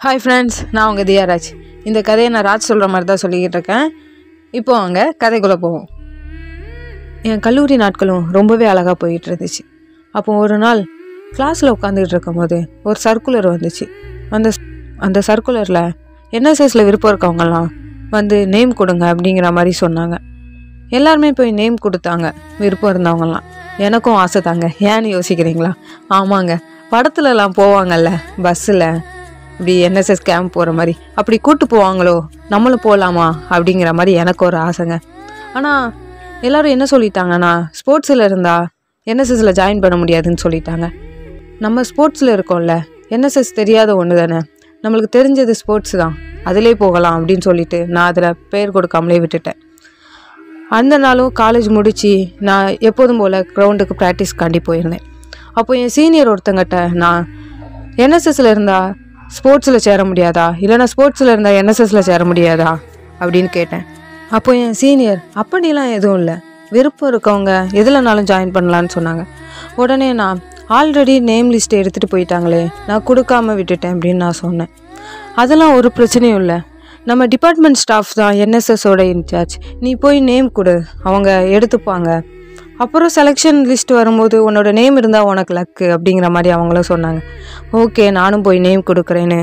hi friends நான் உங்கள் தியாராஜ் இந்த கதையை நான் ராஜ் சொல்கிற மாதிரி தான் சொல்லிக்கிட்டு இருக்கேன் இப்போ அங்கே கதைக்குள்ளே போவோம் என் கல்லூரி நாட்களும் ரொம்பவே அழகாக போயிட்டு இருந்துச்சு அப்போ ஒரு நாள் கிளாஸில் உட்காந்துட்டு இருக்கும்போது ஒரு சர்க்குலர் வந்துச்சு அந்த அந்த சர்க்குலரில் என்எஸ்எஸில் விருப்பம் இருக்கவங்கலாம் வந்து நேம் கொடுங்க அப்படிங்கிற மாதிரி சொன்னாங்க எல்லாருமே போய் நேம் கொடுத்தாங்க விருப்பம் இருந்தவங்கலாம் எனக்கும் ஆசை தாங்க ஏன்னு யோசிக்கிறீங்களா ஆமாங்க படத்துலலாம் போவாங்கல்ல பஸ்ஸில் இப்படி என்எஸ்எஸ் கேம்ப் போகிற மாதிரி அப்படி கூட்டு போவாங்களோ நம்மளும் போகலாமா அப்படிங்கிற மாதிரி எனக்கு ஒரு ஆசைங்க ஆனால் எல்லாரும் என்ன சொல்லிட்டாங்கன்னா ஸ்போர்ட்ஸில் இருந்தால் என்எஸ்எஸில் ஜாயின் பண்ண முடியாதுன்னு சொல்லிட்டாங்க நம்ம ஸ்போர்ட்ஸில் இருக்கோம்ல என்எஸ்எஸ் தெரியாத ஒன்று தானே நம்மளுக்கு தெரிஞ்சது ஸ்போர்ட்ஸ் தான் அதிலே போகலாம் அப்படின்னு சொல்லிட்டு நான் அதில் பேர் கொடுக்காமலே விட்டுட்டேன் அந்த நாளும் காலேஜ் முடித்து நான் எப்போதும் போல் கிரவுண்டுக்கு ப்ராக்டிஸ்க்காண்டி போயிருந்தேன் அப்போ என் சீனியர் ஒருத்தங்கிட்ட நான் என்எஸ்எஸ்ல இருந்தால் ஸ்போர்ட்ஸில் சேர முடியாதா இல்லைன்னா ஸ்போர்ட்ஸில் இருந்தால் என்எஸ்எஸில் சேர முடியாதா அப்படின்னு கேட்டேன் அப்போ என் சீனியர் அப்படிலாம் எதுவும் இல்லை விருப்பம் இருக்கவங்க எதுலனாலும் ஜாயின் பண்ணலான்னு சொன்னாங்க உடனே நான் ஆல்ரெடி நேம் லிஸ்ட் எடுத்துகிட்டு போயிட்டாங்களே நான் கொடுக்காம விட்டுட்டேன் அப்படின்னு நான் சொன்னேன் அதெல்லாம் ஒரு பிரச்சனையும் இல்லை நம்ம டிபார்ட்மெண்ட் ஸ்டாஃப் தான் என்எஸ்எஸோட இன்சார்ஜ் நீ போய் நேம் கொடு அவங்க எடுத்துப்பாங்க அப்புறம் செலெக்ஷன் லிஸ்ட் வரும்போது உன்னோட நேம் இருந்தால் உனக்கு லக்கு அப்படிங்கிற மாதிரி அவங்களும் சொன்னாங்க ஓகே நானும் போய் நேம் கொடுக்குறேன்னு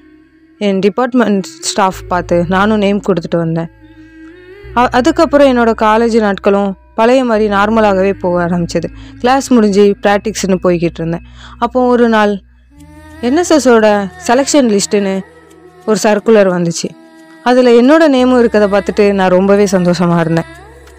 என் டிபார்ட்மெண்ட் ஸ்டாஃப் பார்த்து நானும் நேம் கொடுத்துட்டு வந்தேன் அ- அதுக்கப்புறம் என்னோட காலேஜ் நாட்களும் பழைய மாதிரி நார்மலாகவே போக ஆரம்பிச்சது கிளாஸ் முடிஞ்சு ப்ராக்டிக்ஸ்னு போய்கிட்டு இருந்தேன் அப்போ ஒரு நாள் என்எஸ்எஸோட செலெக்ஷன் லிஸ்ட்டுன்னு ஒரு சர்க்குலர் வந்துச்சு அதில் என்னோட நேமும் இருக்கிறத பார்த்துட்டு நான் ரொம்பவே சந்தோஷமாக இருந்தேன்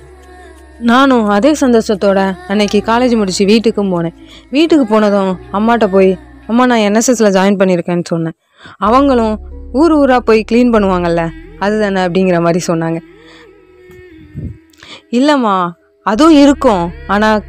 நானும் அதே சந்தோஷத்தோட அன்னைக்கு காலேஜ் முடிச்சு வீட்டுக்கும் போனேன் வீட்டுக்கு போனதும் அம்மாட்ட போய் அம்மா நான் என்எஸ்எஸ்ல ஜாயின் பண்ணியிருக்கேன்னு சொன்னேன் அவங்களும் ஊர் ஊராக போய் க்ளீன் பண்ணுவாங்கல்ல அதுதானே அப்படிங்கிற மாதிரி சொன்னாங்க இல்லைம்மா அதுவும் இருக்கும் ஆனால்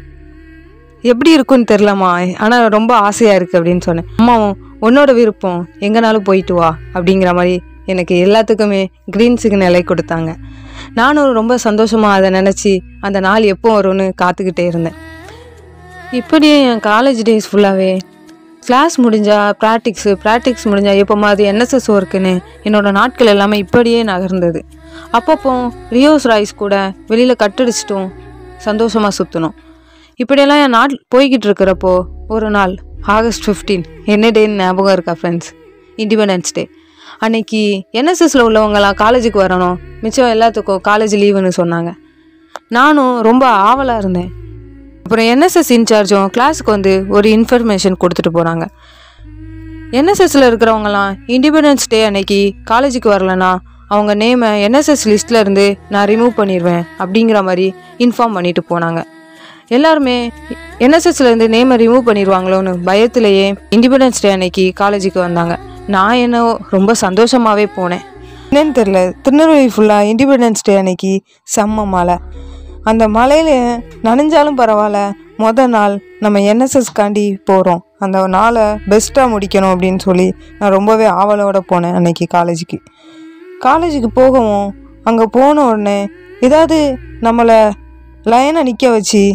எப்படி இருக்கும்னு தெரிலம்மா ஆனால் ரொம்ப ஆசையாக இருக்குது அப்படின்னு சொன்னேன் அம்மாவும் உன்னோட விருப்பம் எங்கனாலும் போயிட்டு வா அப்படிங்கிற மாதிரி எனக்கு எல்லாத்துக்குமே க்ரீன் சிக்னலை கொடுத்தாங்க நானும் ரொம்ப சந்தோஷமாக அதை நினச்சி அந்த நாள் எப்போ வரும்னு காத்துக்கிட்டே இருந்தேன் இப்படியே என் காலேஜ் டேஸ் ஃபுல்லாகவே கிளாஸ் முடிஞ்சா ப்ராக்டிக்ஸு ப்ராக்டிக்ஸ் முடிஞ்சா எப்போ மாதிரி என்எஸ்எஸ் ஒர்க்குன்னு என்னோட நாட்கள் எல்லாமே இப்படியே நகர்ந்தது அப்பப்போ ரியோஸ் ராய்ஸ் கூட வெளியில் கட்டடிச்சிட்டும் சந்தோஷமாக சுற்றணும் இப்படியெல்லாம் என் நாட் போய்கிட்டு இருக்கிறப்போ ஒரு நாள் ஆகஸ்ட் 15 என்ன டேன்னு ஞாபகம் இருக்கா ஃப்ரெண்ட்ஸ் இண்டிபெண்டன்ஸ் டே அன்னைக்கு என்எஸ்எஸ்ல உள்ளவங்கலாம் காலேஜுக்கு வரணும் மிச்சம் எல்லாத்துக்கும் காலேஜ் லீவுன்னு சொன்னாங்க நானும் ரொம்ப ஆவலாக இருந்தேன் அப்புறம் என்எஸ்எஸ் இன்சார்ஜும் கிளாஸுக்கு வந்து ஒரு இன்ஃபர்மேஷன் கொடுத்துட்டு போகிறாங்க என்எஸ்எஸ்ல இருக்கிறவங்கலாம் இண்டிபெண்டன்ஸ் டே அன்னைக்கு காலேஜுக்கு வரலனா அவங்க நேமை என்எஸ்எஸ் லிஸ்ட்ல இருந்து நான் ரிமூவ் பண்ணிடுவேன் அப்படிங்கிற மாதிரி இன்ஃபார்ம் பண்ணிட்டு போனாங்க எல்லாருமே என்எஸ்எஸ்ல இருந்து நேமை ரிமூவ் பண்ணிடுவாங்களோன்னு பயத்திலேயே இண்டிபெண்டன்ஸ் டே அன்னைக்கு காலேஜுக்கு வந்தாங்க நான் என்ன ரொம்ப சந்தோஷமாவே போனேன் என்னன்னு தெரில திருநெல்வேலி ஃபுல்லாக இண்டிபெண்டன்ஸ் டே அன்னைக்கு செம்ம மழை அந்த மலையில நனைஞ்சாலும் பரவாயில்ல மொதல் நாள் நம்ம என்எஸ்எஸ்காண்டி போகிறோம் அந்த நாளை பெஸ்ட்டாக முடிக்கணும் அப்படின்னு சொல்லி நான் ரொம்பவே ஆவலோட போனேன் அன்னைக்கு காலேஜுக்கு காலேஜுக்கு போகவும் அங்கே போன உடனே ஏதாவது நம்மளை லைனை நிற்க வச்சு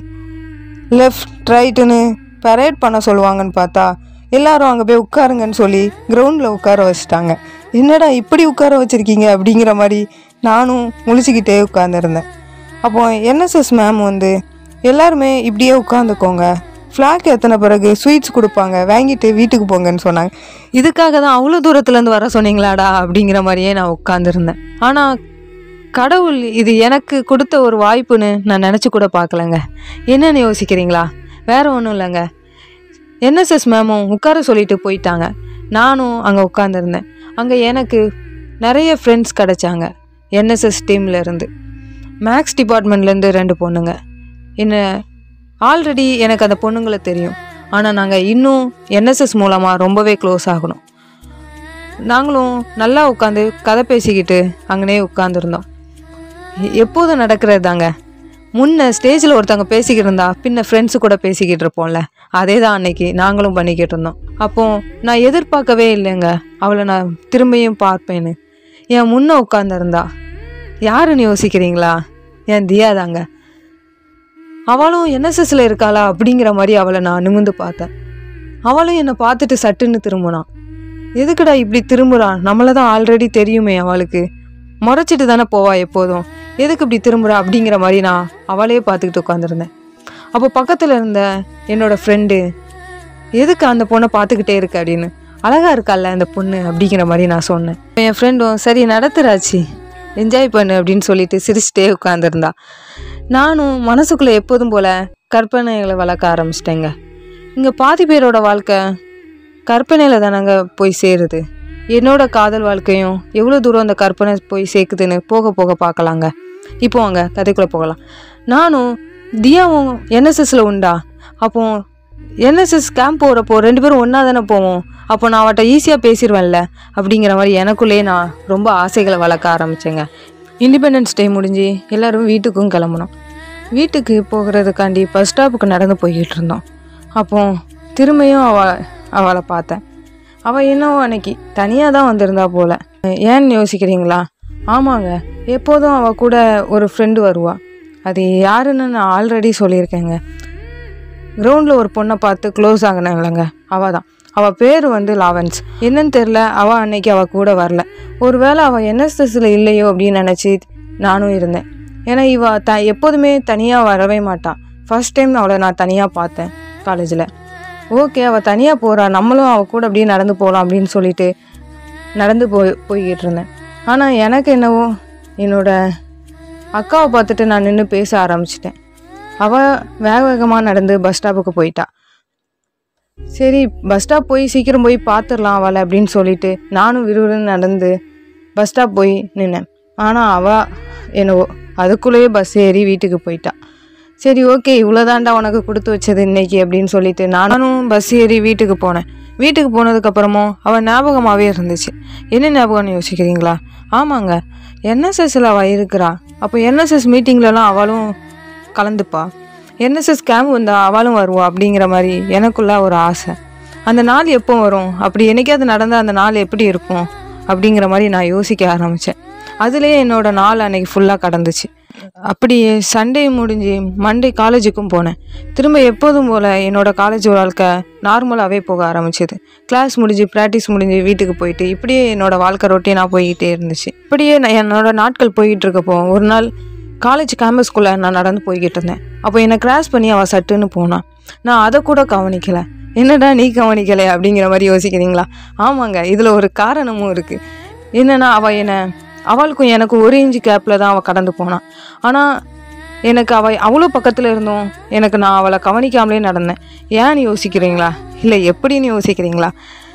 லெஃப்ட் ரைட்டுன்னு பரேட் பண்ண சொல்லுவாங்கன்னு பார்த்தா எல்லாரும் அங்கே போய் உட்காருங்கன்னு சொல்லி கிரவுண்டில் உட்கார வச்சுட்டாங்க என்னடா இப்படி உட்கார வச்சுருக்கீங்க அப்படிங்கிற மாதிரி நானும் முழிச்சுக்கிட்டே உட்காந்துருந்தேன் அப்போ என்எஸ்எஸ் மேம் வந்து எல்லாருமே இப்படியே உட்காந்துக்கோங்க ஃப்ளாக் எத்தனை பிறகு ஸ்வீட்ஸ் கொடுப்பாங்க வாங்கிட்டு வீட்டுக்கு போங்கன்னு சொன்னாங்க இதுக்காக தான் அவ்வளோ தூரத்துலேருந்து வர சொன்னீங்களாடா அப்படிங்கிற மாதிரியே நான் உட்காந்துருந்தேன் ஆனால் கடவுள் இது எனக்கு கொடுத்த ஒரு வாய்ப்புன்னு நான் நினச்சி கூட பார்க்கலங்க என்னன்னு யோசிக்கிறீங்களா வேற ஒன்றும் இல்லைங்க என்எஸ்எஸ் மேமும் உட்கார சொல்லிட்டு போயிட்டாங்க நானும் அங்கே உட்காந்துருந்தேன் அங்கே எனக்கு நிறைய ஃப்ரெண்ட்ஸ் கிடைச்சாங்க என்எஸ்எஸ் டீம்ல இருந்து மேக்ஸ் டிபார்ட்மெண்ட்லேருந்து ரெண்டு பொண்ணுங்க என்ன ஆல்ரெடி எனக்கு அந்த பொண்ணுங்களை தெரியும் ஆனால் நாங்கள் இன்னும் என்எஸ்எஸ் மூலமாக ரொம்பவே க்ளோஸ் ஆகணும் நாங்களும் நல்லா உட்காந்து கதை பேசிக்கிட்டு அங்கனே உட்காந்துருந்தோம் எப்போதும் நடக்கிறது தாங்க முன்ன ஸ்டேஜில் ஒருத்தவங்க பேசிக்கிட்டு இருந்தா பின்ன ஃப்ரெண்ட்ஸு கூட பேசிக்கிட்டு இருப்போம்ல அதே தான் அன்னைக்கு நாங்களும் பண்ணிக்கிட்டு இருந்தோம் அப்போ நான் எதிர்பார்க்கவே இல்லைங்க அவளை நான் திரும்பியும் பார்ப்பேன்னு என் முன்ன உட்காந்துருந்தா யாருன்னு யோசிக்கிறீங்களா என் தியா தாங்க அவளும் என்எஸ்எஸ்ல இருக்காளா அப்படிங்கிற மாதிரி அவளை நான் நிமிந்து பார்த்தேன் அவளும் என்னை பார்த்துட்டு சட்டுன்னு திரும்பினான் எதுக்குடா இப்படி திரும்புறா நம்மளை தான் ஆல்ரெடி தெரியுமே அவளுக்கு முறைச்சிட்டு தானே போவா எப்போதும் எதுக்கு இப்படி திரும்புறா அப்படிங்கிற மாதிரி நான் அவளையே பார்த்துக்கிட்டு உட்காந்துருந்தேன் அப்போ பக்கத்தில் இருந்த என்னோட ஃப்ரெண்டு எதுக்கு அந்த பொண்ணை பார்த்துக்கிட்டே இருக்க அப்படின்னு அழகா இருக்கால்ல அந்த பொண்ணு அப்படிங்கிற மாதிரி நான் சொன்னேன் என் ஃப்ரெண்டும் சரி நடத்துறாச்சு என்ஜாய் பண்ணு அப்படின்னு சொல்லிட்டு சிரிச்சிட்டே உட்காந்துருந்தா நானும் மனசுக்குள்ளே எப்போதும் போல கற்பனைகளை வளர்க்க ஆரம்பிச்சிட்டேங்க இங்கே பாதி பேரோட வாழ்க்கை கற்பனையில் தானங்க போய் சேருது என்னோட காதல் வாழ்க்கையும் எவ்வளோ தூரம் அந்த கற்பனை போய் சேர்க்குதுன்னு போக போக பார்க்கலாங்க இப்போ வாங்க கதைக்குள்ளே போகலாம் நானும் தியாவும் என்எஸ்எஸ்ல உண்டா அப்போ என்எஸ்எஸ் கேம்ப் போகிறப்போ ரெண்டு பேரும் ஒன்றா தானே போவோம் அப்போ நான் அவட்ட ஈஸியாக பேசிடுவேன்ல அப்படிங்கிற மாதிரி எனக்குள்ளேயே நான் ரொம்ப ஆசைகளை வளர்க்க ஆரம்பித்தேங்க இண்டிபெண்டன்ஸ் டே முடிஞ்சு எல்லாரும் வீட்டுக்கும் கிளம்புனோம் வீட்டுக்கு போகிறதுக்காண்டி பஸ் ஸ்டாப்புக்கு நடந்து போய்கிட்டு இருந்தோம் அப்போ திரும்பியும் அவ அவளை பார்த்தேன் அவள் என்னவோ அன்னைக்கு தனியாக தான் வந்திருந்தா போல ஏன்னு யோசிக்கிறீங்களா ஆமாங்க எப்போதும் அவள் கூட ஒரு ஃப்ரெண்டு வருவா அது யாருன்னு நான் ஆல்ரெடி சொல்லியிருக்கேங்க கிரவுண்டில் ஒரு பொண்ணை பார்த்து க்ளோஸ் ஆகினாங்களங்க அவள் தான் அவள் பேர் வந்து லாவன்ஸ் என்னன்னு தெரில அவள் அன்னைக்கு அவள் கூட வரல ஒருவேளை அவள் என்எஸ்எஸ்ல இல்லையோ அப்படின்னு நினச்சி நானும் இருந்தேன் ஏன்னா இவ த எப்போதுமே தனியாக வரவே மாட்டான் ஃபர்ஸ்ட் டைம் அவளை நான் தனியாக பார்த்தேன் காலேஜில் ஓகே அவள் தனியாக போகிறா நம்மளும் அவள் கூட அப்படியே நடந்து போகலாம் அப்படின்னு சொல்லிட்டு நடந்து போய் போய்கிட்டு இருந்தேன் ஆனால் எனக்கு என்னவோ என்னோட அக்காவை பார்த்துட்டு நான் நின்று பேச ஆரம்பிச்சிட்டேன் அவள் வேக வேகமாக நடந்து பஸ் ஸ்டாப்புக்கு போயிட்டா சரி பஸ் ஸ்டாப் போய் சீக்கிரம் போய் பார்த்துடலாம் அவளை அப்படின்னு சொல்லிட்டு நானும் விறுவிறுன்னு நடந்து பஸ் ஸ்டாப் போய் நின்னேன் ஆனால் அவள் என்னவோ அதுக்குள்ளேயே பஸ் ஏறி வீட்டுக்கு போயிட்டா சரி ஓகே இவ்வளோதாண்டா உனக்கு கொடுத்து வச்சது இன்னைக்கு அப்படின்னு சொல்லிட்டு நானும் பஸ் ஏறி வீட்டுக்கு போனேன் வீட்டுக்கு போனதுக்கப்புறமும் அவள் ஞாபகமாகவே இருந்துச்சு என்ன ஞாபகம்னு யோசிக்கிறீங்களா ஆமாங்க என்எஸ்எஸ்ல அவள் இருக்கிறா அப்போ என்எஸ்எஸ் மீட்டிங்லலாம் அவளும் கலந்துப்பா என்எஸ்எஸ் கேம்ப் வந்தா அவளும் வருவா அப்படிங்கிற மாதிரி எனக்குள்ள ஒரு ஆசை அந்த நாள் எப்போ வரும் அப்படி என்னைக்காவது நடந்தால் அந்த நாள் எப்படி இருக்கும் அப்படிங்கிற மாதிரி நான் யோசிக்க ஆரம்பித்தேன் அதுலேயே என்னோட நாள் அன்னைக்கு ஃபுல்லாக கடந்துச்சு அப்படியே சண்டே முடிஞ்சு மண்டே காலேஜுக்கும் போனேன் திரும்ப எப்போதும் போல் என்னோட காலேஜ் வாழ்க்கை நார்மலாகவே போக ஆரம்பிச்சது கிளாஸ் முடிஞ்சு ப்ராக்டிஸ் முடிஞ்சு வீட்டுக்கு போயிட்டு இப்படியே என்னோட வாழ்க்கை ரொட்டீனாக போய்கிட்டே இருந்துச்சு இப்படியே நான் என்னோட நாட்கள் போய்கிட்டு இருக்கப்போ ஒரு நாள் காலேஜ் கேம்பஸ்குள்ளே நான் நடந்து போய்கிட்டு இருந்தேன் அப்போ என்னை கிராஸ் பண்ணி அவள் சட்டுன்னு போனான் நான் அதை கூட கவனிக்கலை என்னடா நீ கவனிக்கலை அப்படிங்கிற மாதிரி யோசிக்கிறீங்களா ஆமாங்க இதில் ஒரு காரணமும் இருக்குது என்னன்னா அவள் என்னை அவளுக்கும் எனக்கு ஒரு இன்ச்சு கேப்பில் தான் அவள் கடந்து போனான் ஆனால் எனக்கு அவள் அவ்வளோ பக்கத்தில் இருந்தோம் எனக்கு நான் அவளை கவனிக்காமலே நடந்தேன் ஏன்னு யோசிக்கிறீங்களா இல்லை எப்படின்னு யோசிக்கிறீங்களா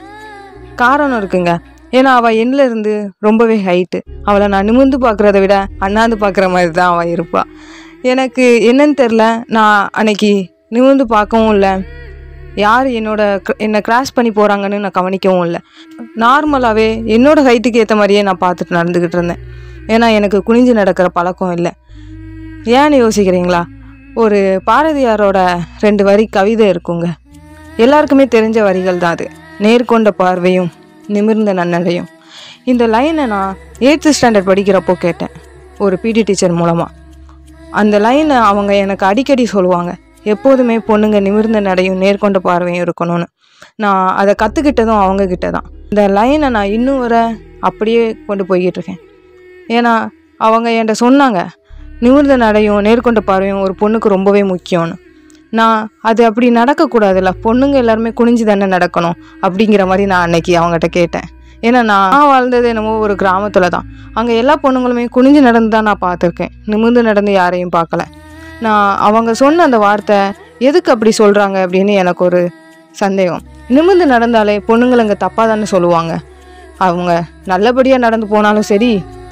காரணம் இருக்குங்க ஏன்னா அவள் என்னில் இருந்து ரொம்பவே ஹைட்டு அவளை நான் நிமிர்ந்து பார்க்குறத விட அண்ணாந்து பார்க்குற மாதிரி தான் அவள் இருப்பாள் எனக்கு என்னன்னு தெரில நான் அன்னைக்கு நிமிர்ந்து பார்க்கவும் இல்லை யார் என்னோட க- என்னை கிராஸ் பண்ணி போகிறாங்கன்னு நான் கவனிக்கவும் இல்லை நார்மலாகவே என்னோட ஹைட்டுக்கு ஏற்ற மாதிரியே நான் பார்த்துட்டு நடந்துக்கிட்டு இருந்தேன் ஏன்னா எனக்கு குனிஞ்சு நடக்கிற பழக்கம் இல்லை ஏன்னு யோசிக்கிறீங்களா ஒரு பாரதியாரோட ரெண்டு வரி கவிதை இருக்குங்க எல்லாருக்குமே தெரிஞ்ச வரிகள் தான் அது நேர்கொண்ட பார்வையும் நிமிர்ந்த நன்னடையும் இந்த லைனை நான் எயித்து ஸ்டாண்டர்ட் படிக்கிறப்போ கேட்டேன் ஒரு பிடி டீச்சர் மூலமாக அந்த லைனை அவங்க எனக்கு அடிக்கடி சொல்லுவாங்க எப்போதுமே பொண்ணுங்க நிமிர்ந்த நடையும் நேர்கொண்ட பார்வையும் இருக்கணும்னு நான் அதை கற்றுக்கிட்டதும் அவங்க கிட்ட தான் இந்த லைனை நான் இன்னும் வர அப்படியே கொண்டு போய்கிட்டு இருக்கேன் ஏன்னா அவங்க என்கிட்ட சொன்னாங்க நிமிர்ந்த நடையும் நேர்கொண்ட பார்வையும் ஒரு பொண்ணுக்கு ரொம்பவே முக்கியம்னு நான் அது அப்படி நடக்கக்கூடாதுல்ல பொண்ணுங்க எல்லாருமே குனிஞ்சு தானே நடக்கணும் அப்படிங்கிற மாதிரி நான் அன்னைக்கு அவங்ககிட்ட கேட்டேன் ஏன்னா நான் வாழ்ந்தது என்னமோ ஒரு கிராமத்தில் தான் அங்கே எல்லா பொண்ணுங்களுமே குனிஞ்சு நடந்து தான் நான் பார்த்துருக்கேன் நிமிர்ந்து நடந்து யாரையும் பார்க்கல நான் அவங்க சொன்ன அந்த வார்த்தை எதுக்கு அப்படி சொல்கிறாங்க அப்படின்னு எனக்கு ஒரு சந்தேகம் நிமிர்ந்து நடந்தாலே பொண்ணுங்களுங்க தப்பாக தானே சொல்லுவாங்க அவங்க நல்லபடியாக நடந்து போனாலும் சரி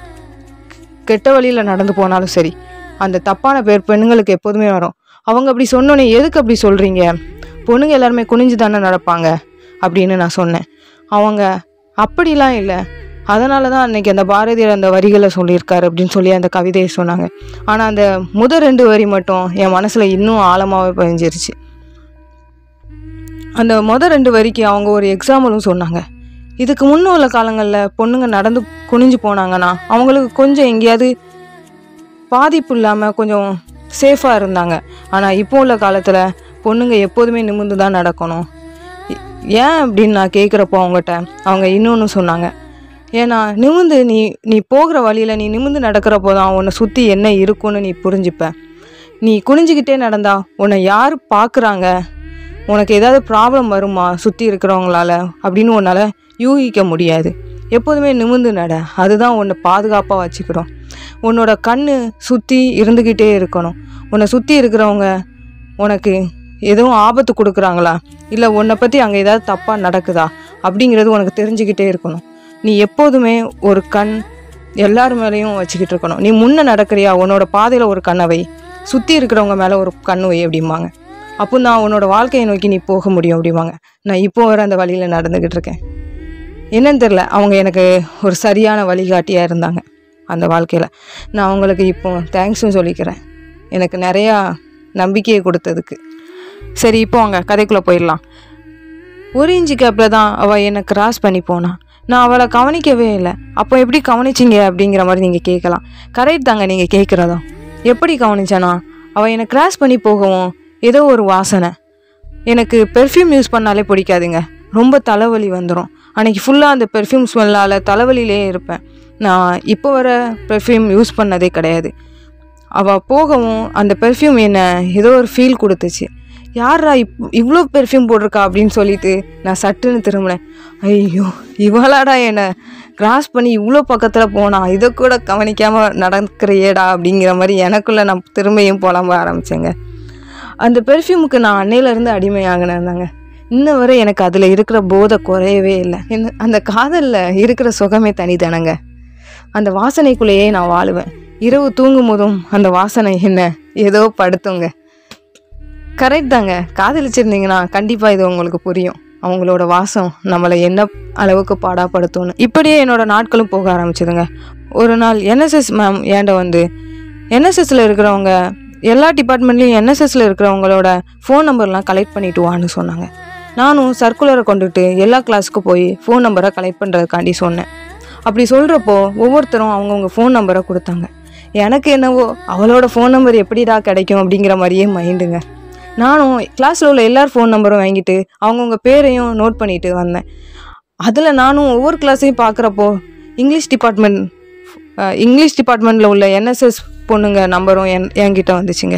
கெட்ட வழியில் நடந்து போனாலும் சரி அந்த தப்பான பேர் பெண்ணுங்களுக்கு எப்போதுமே வரும் அவங்க அப்படி சொன்னோன்னே எதுக்கு அப்படி சொல்கிறீங்க பொண்ணுங்க எல்லாருமே குனிஞ்சு தானே நடப்பாங்க அப்படின்னு நான் சொன்னேன் அவங்க அப்படிலாம் இல்லை அதனால தான் அன்னைக்கு அந்த பாரதியார் அந்த வரிகளை சொல்லியிருக்காரு அப்படின்னு சொல்லி அந்த கவிதையை சொன்னாங்க ஆனால் அந்த முதல் ரெண்டு வரி மட்டும் என் மனசில் இன்னும் ஆழமாகவே பதிஞ்சிருச்சு அந்த முதல் ரெண்டு வரிக்கு அவங்க ஒரு எக்ஸாம்பிளும் சொன்னாங்க இதுக்கு முன்ன உள்ள காலங்களில் பொண்ணுங்க நடந்து குனிஞ்சு போனாங்கன்னா அவங்களுக்கு கொஞ்சம் எங்கேயாவது பாதிப்பு இல்லாமல் கொஞ்சம் சேஃபாக இருந்தாங்க ஆனால் இப்போ உள்ள காலத்தில் பொண்ணுங்க எப்போதுமே நிமிர்ந்து தான் நடக்கணும் இ- ஏன் அப்படின்னு நான் கேட்குறப்போ அவங்ககிட்ட அவங்க இன்னொன்று சொன்னாங்க ஏன்னா நிமிந்து நீ நீ போகிற வழியில் நீ நிமிந்து நடக்கிறப்போ தான் உன்னை சுற்றி என்ன இருக்குன்னு நீ புரிஞ்சுப்ப நீ குனிஞ்சிக்கிட்டே நடந்தா உன்னை யார் பார்க்குறாங்க உனக்கு ஏதாவது ப்ராப்ளம் வருமா சுற்றி இருக்கிறவங்களால அப்படின்னு உன்னால் யூகிக்க முடியாது எப்போதுமே நிமிந்து நட அதுதான் உன்னை பாதுகாப்பாக வச்சுக்கிறோம் உன்னோட கண் சுற்றி இருந்துக்கிட்டே இருக்கணும் உன்னை சுற்றி இருக்கிறவங்க உனக்கு எதுவும் ஆபத்து கொடுக்குறாங்களா இல்லை உன்னை பற்றி அங்கே ஏதாவது தப்பாக நடக்குதா அப்படிங்கிறது உனக்கு தெரிஞ்சுக்கிட்டே இருக்கணும் நீ எப்போதுமே ஒரு கண் எல்லார் மேலேயும் வச்சுக்கிட்டு இருக்கணும் நீ முன்ன நடக்கிறியா உன்னோட பாதையில் ஒரு கண்ணை வை சுற்றி இருக்கிறவங்க மேலே ஒரு கண் வை அப்படிம்பாங்க அப்போ நான் உன்னோட வாழ்க்கையை நோக்கி நீ போக முடியும் அப்படிம்பாங்க நான் இப்போ வர அந்த வழியில் நடந்துக்கிட்டு இருக்கேன் என்னன்னு தெரில அவங்க எனக்கு ஒரு சரியான வழிகாட்டியாக இருந்தாங்க அந்த வாழ்க்கையில் நான் அவங்களுக்கு இப்போ தேங்க்ஸும் சொல்லிக்கிறேன் எனக்கு நிறையா நம்பிக்கையை கொடுத்ததுக்கு சரி இப்போ அவங்க கதைக்குள்ளே போயிடலாம் ஒரு இன்ச்சு கேப்பில் தான் அவள் என்னை கிராஸ் பண்ணி போனான் நான் அவளை கவனிக்கவே இல்லை அப்போ எப்படி கவனிச்சிங்க அப்படிங்கிற மாதிரி நீங்கள் கேட்கலாம் கரெக்ட் தாங்க நீங்கள் கேட்குறதும் எப்படி கவனிச்சேனா அவள் என்னை கிராஸ் பண்ணி போகவும் ஏதோ ஒரு வாசனை எனக்கு பெர்ஃப்யூம் யூஸ் பண்ணாலே பிடிக்காதுங்க ரொம்ப தலைவலி வந்துடும் அன்றைக்கி ஃபுல்லாக அந்த பெர்ஃப்யூம் ஸ்மெல்லால் தலைவலியிலே இருப்பேன் நான் இப்போ வர பெர்ஃப்யூம் யூஸ் பண்ணதே கிடையாது அவள் போகவும் அந்த பெர்ஃப்யூம் என்ன ஏதோ ஒரு ஃபீல் கொடுத்துச்சு யாரா இப் இவ்வளோ பெர்ஃப்யூம் போட்டிருக்கா அப்படின்னு சொல்லிட்டு நான் சட்டுன்னு திரும்பினேன் ஐயோ இவளாடா என்னை கிராஸ் பண்ணி இவ்வளோ பக்கத்தில் போனா இதை கூட கவனிக்காமல் நடக்கிறியேடா அப்படிங்கிற மாதிரி எனக்குள்ளே நான் திரும்பியும் புலம்ப ஆரம்பித்தேங்க அந்த பெர்ஃப்யூமுக்கு நான் அன்னையிலேருந்து அடிமையாகினேந்தாங்க இன்ன வரை எனக்கு அதில் இருக்கிற போதை குறையவே இல்லை என்ன அந்த காதலில் இருக்கிற சுகமே தனிதானங்க அந்த வாசனைக்குள்ளேயே நான் வாழுவேன் இரவு தூங்கும் போதும் அந்த வாசனை என்ன ஏதோ படுத்துங்க கரெக்ட் தாங்க காதலிச்சிருந்தீங்கன்னா கண்டிப்பாக இது உங்களுக்கு புரியும் அவங்களோட வாசம் நம்மளை என்ன அளவுக்கு பாடாப்படுத்தும்னு இப்படியே என்னோட நாட்களும் போக ஆரம்பிச்சதுங்க ஒரு நாள் என்எஸ்எஸ் மேம் ஏண்ட வந்து என்எஸ்எஸ்ல இருக்கிறவங்க எல்லா டிபார்ட்மெண்ட்லேயும் என்எஸ்எஸ்ல இருக்கிறவங்களோட ஃபோன் நம்பர்லாம் கலெக்ட் பண்ணிட்டு வான்னு சொன்னாங்க நானும் சர்க்குலரை கொண்டுட்டு எல்லா கிளாஸுக்கும் போய் ஃபோன் நம்பரை கலெக்ட் பண்ணுறதுக்காண்டி சொன்னேன் அப்படி சொல்கிறப்போ ஒவ்வொருத்தரும் அவங்கவுங்க ஃபோன் நம்பரை கொடுத்தாங்க எனக்கு என்னவோ அவளோட ஃபோன் நம்பர் எப்படிடா கிடைக்கும் அப்படிங்கிற மாதிரியே மைண்டுங்க நானும் கிளாஸில் உள்ள எல்லார் ஃபோன் நம்பரும் வாங்கிட்டு அவங்கவுங்க பேரையும் நோட் பண்ணிட்டு வந்தேன் அதில் நானும் ஒவ்வொரு கிளாஸையும் பார்க்குறப்போ இங்கிலீஷ் டிபார்ட்மெண்ட் அஹ், இங்கிலீஷ் டிபார்ட்மெண்ட்டில் உள்ள என்எஸ்எஸ் பொண்ணுங்க நம்பரும் என் என்கிட்ட வந்துச்சுங்க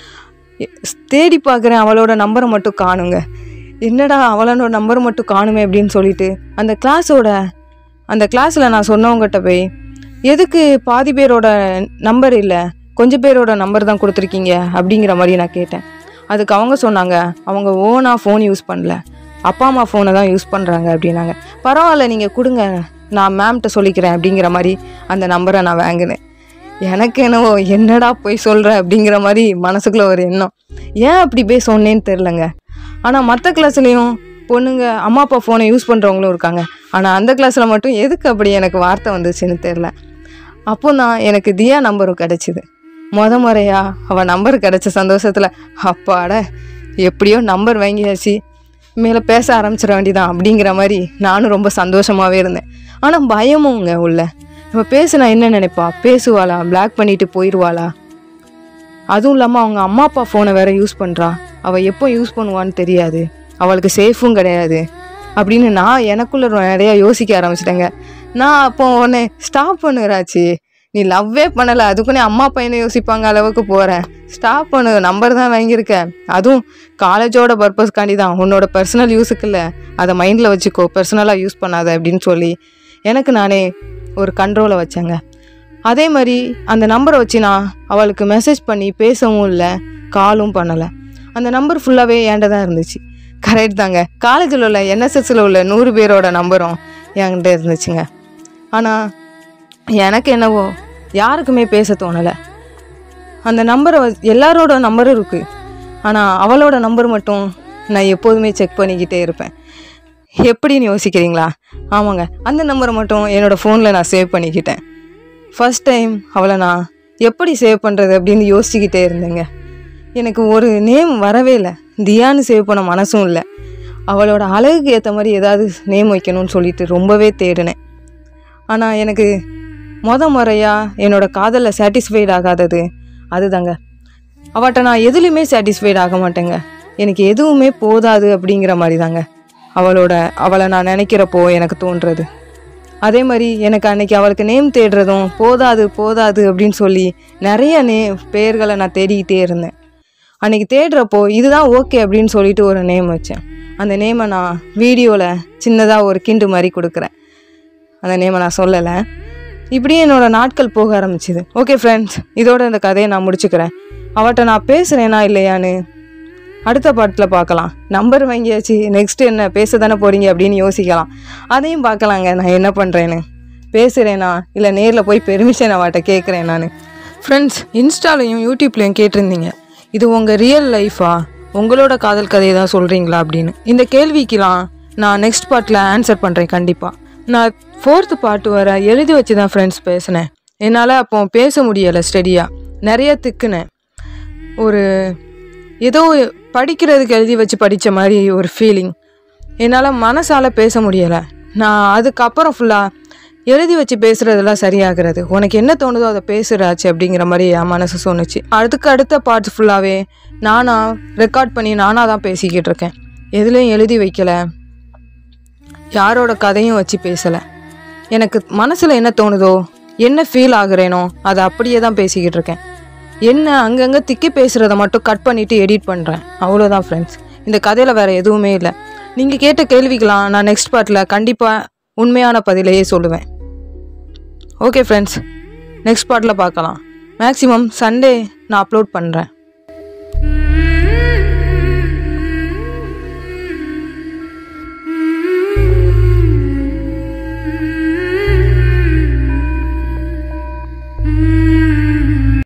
எ- தேடி பார்க்குறேன் அவளோட நம்பரை மட்டும் காணுங்க என்னடா அவளோட நம்பர் மட்டும் காணுமே அப்படின்னு சொல்லிட்டு அந்த கிளாஸோட அந்த கிளாஸில் நான் சொன்னவங்ககிட்ட போய் எதுக்கு பாதி பேரோட நம்பர் இல்லை கொஞ்சம் பேரோட நம்பர் தான் கொடுத்துருக்கீங்க அப்படிங்கிற மாதிரி நான் கேட்டேன் அதுக்கு அவங்க சொன்னாங்க அவங்க ஓனாக ஃபோன் யூஸ் பண்ணல அப்பா அம்மா ஃபோனை தான் யூஸ் பண்ணுறாங்க அப்படின்னாங்க பரவாயில்ல நீங்கள் கொடுங்க நான் மேம்கிட்ட சொல்லிக்கிறேன் அப்படிங்கிற மாதிரி அந்த நம்பரை நான் வாங்கினேன் எனக்கு என்னவோ என்னடா போய் சொல்கிற அப்படிங்கிற மாதிரி மனசுக்குள்ள ஒரு எண்ணம் ஏன் அப்படி போய் சொன்னேன்னு தெரிலங்க ஆனால் மற்ற கிளாஸ்லேயும் பொண்ணுங்க அம்மா அப்பா ஃபோனை யூஸ் பண்ணுறவங்களும் இருக்காங்க ஆனால் அந்த கிளாஸில் மட்டும் எதுக்கு அப்படி எனக்கு வார்த்தை வந்துச்சுன்னு தெரில அப்போ தான் எனக்கு தியா நம்பரும் கிடச்சிது முத முறையா அவள் நம்பர் கிடச்ச சந்தோஷத்தில் அப்பாட எப்படியோ நம்பர் வாங்கியாச்சு மேலே பேச ஆரம்பிச்சிட வேண்டியதான் அப்படிங்கிற மாதிரி நானும் ரொம்ப சந்தோஷமாகவே இருந்தேன் ஆனால் பயமுங்க உள்ள நம்ம பேசுனா என்ன நினைப்பா பேசுவாளா பிளாக் பண்ணிட்டு போயிடுவாளா அதுவும் இல்லாமல் அவங்க அம்மா அப்பா ஃபோனை வேற யூஸ் பண்ணுறா அவள் எப்போ யூஸ் பண்ணுவான்னு தெரியாது அவளுக்கு சேஃபும் கிடையாது அப்படின்னு நான் எனக்குள்ள நிறையா யோசிக்க ஆரம்பிச்சிட்டேங்க நான் அப்போ உடனே ஸ்டாப் பண்ணுறாச்சு நீ லவ்வே பண்ணலை அதுக்குன்னே அம்மா பையனை யோசிப்பாங்க அளவுக்கு போகிறேன் ஸ்டாப் பண்ணு நம்பர் தான் வாங்கியிருக்க அதுவும் காலேஜோட பர்பஸ்க்காண்டி தான் உன்னோட பர்சனல் யூஸுக்கு இல்லை அதை மைண்டில் வச்சுக்கோ பர்சனலாக யூஸ் பண்ணாத அப்படின்னு சொல்லி எனக்கு நானே ஒரு கண்ட்ரோலை வச்சேங்க அதே மாதிரி அந்த நம்பரை வச்சு நான் அவளுக்கு மெசேஜ் பண்ணி பேசவும் இல்லை காலும் பண்ணலை அந்த நம்பர் ஃபுல்லாகவே ஏன்ட தான் இருந்துச்சு கரெக்ட் தாங்க காலேஜில் உள்ள என்எஸ்எஸ்ல உள்ள நூறு பேரோட நம்பரும் என்கிட்ட இருந்துச்சுங்க ஆனால் எனக்கு என்னவோ யாருக்குமே பேச தோணலை அந்த நம்பரை வ- எல்லாரோட நம்பரும் இருக்குது ஆனால் அவளோட நம்பர் மட்டும் நான் எப்போதுமே செக் பண்ணிக்கிட்டே இருப்பேன் எப்படின்னு யோசிக்கிறீங்களா ஆமாங்க அந்த நம்பரை மட்டும் என்னோடய ஃபோனில் நான் சேவ் பண்ணிக்கிட்டேன் ஃபர்ஸ்ட் டைம் அவளை நான் எப்படி சேவ் பண்ணுறது அப்படின்னு யோசிச்சுக்கிட்டே இருந்தேங்க எனக்கு ஒரு நேம் வரவே இல்லை தியான்னு சேவ் பண்ண மனசும் இல்லை அவளோட அழகுக்கு ஏற்ற மாதிரி ஏதாவது நேம் வைக்கணும்னு சொல்லிட்டு ரொம்பவே தேடினேன் ஆனால் எனக்கு முத முறையாக என்னோட காதலில் சாட்டிஸ்ஃபைட் ஆகாதது அதுதாங்க அவட்ட நான் எதுலேயுமே சாட்டிஸ்ஃபைட் ஆக மாட்டேங்க எனக்கு எதுவுமே போதாது அப்படிங்கிற மாதிரி தாங்க அவளோட அவளை நான் நினைக்கிறப்போ எனக்கு தோன்றது அதே மாதிரி எனக்கு அன்னைக்கு அவளுக்கு நேம் தேடுறதும் போதாது போதாது அப்படின்னு சொல்லி நிறைய நே பேர்களை நான் தேடிக்கிட்டே இருந்தேன் அன்னைக்கு தேடுறப்போ இதுதான் ஓகே அப்படின்னு சொல்லிட்டு ஒரு நேம் வச்சேன் அந்த நேமை நான் வீடியோவில் சின்னதாக ஒரு கிண்டு மாதிரி கொடுக்குறேன் அந்த நேமை நான் சொல்லலை இப்படியே என்னோட நாட்கள் போக ஆரம்பிச்சுது ஓகே ஃப்ரெண்ட்ஸ் இதோட இந்த கதையை நான் முடிச்சுக்கிறேன் அவட்ட நான் பேசுகிறேனா இல்லையான்னு அடுத்த பாட்டில் பார்க்கலாம் நம்பர் வாங்கியாச்சு நெக்ஸ்ட் என்ன பேச தானே போகிறீங்க அப்படின்னு யோசிக்கலாம் அதையும் பார்க்கலாங்க நான் என்ன பண்ணுறேன்னு பேசுகிறேனா இல்லை நேரில் போய் பெர்மிஷன் அவட்ட கேட்குறேன் நான் ஃப்ரெண்ட்ஸ் இன்ஸ்டாலையும் யூடியூப்லையும் கேட்டிருந்தீங்க இது உங்கள் ரியல் லைஃபா உங்களோட காதல் கதையை தான் சொல்கிறீங்களா அப்படின்னு இந்த கேள்விக்கெலாம் நான் நெக்ஸ்ட் பார்ட்டில் ஆன்சர் பண்ணுறேன் கண்டிப்பாக நான் ஃபோர்த்து பார்ட் வர எழுதி வச்சு தான் ஃப்ரெண்ட்ஸ் பேசினேன் என்னால் அப்போ பேச முடியலை ஸ்டெடியாக நிறைய திக்குனேன் ஒரு ஏதோ படிக்கிறதுக்கு எழுதி வச்சு படித்த மாதிரி ஒரு ஃபீலிங் என்னால் மனசால் பேச முடியலை நான் அதுக்கப்புறம் ஃபுல்லாக எழுதி வச்சு பேசுகிறதெல்லாம் சரியாகிறது உனக்கு என்ன தோணுதோ அதை பேசுகிறாச்சு அப்படிங்கிற மாதிரி என் மனசு சொன்னுச்சு அதுக்கு அடுத்த பார்ட்ஸ் ஃபுல்லாகவே நானாக ரெக்கார்ட் பண்ணி நானாக தான் பேசிக்கிட்டு இருக்கேன் எதுலேயும் எழுதி வைக்கலை யாரோட கதையும் வச்சு பேசலை எனக்கு மனசில் என்ன தோணுதோ என்ன ஃபீல் ஆகுறேனோ அதை அப்படியே தான் பேசிக்கிட்டு இருக்கேன் என்ன அங்கங்கே திக்கி பேசுகிறத மட்டும் கட் பண்ணிவிட்டு எடிட் பண்ணுறேன் அவ்வளோதான் ஃப்ரெண்ட்ஸ் இந்த கதையில் வேறு எதுவுமே இல்லை நீங்கள் கேட்ட கேள்விக்கெலாம் நான் நெக்ஸ்ட் பார்ட்டில் கண்டிப்பாக உண்மையான பதிலையே சொல்லுவேன் ஓகே ஃப்ரெண்ட்ஸ் நெக்ஸ்ட் பார்ட்டில் பார்க்கலாம் மேக்ஸிமம் சண்டே நான் அப்லோட் பண்ணுறேன்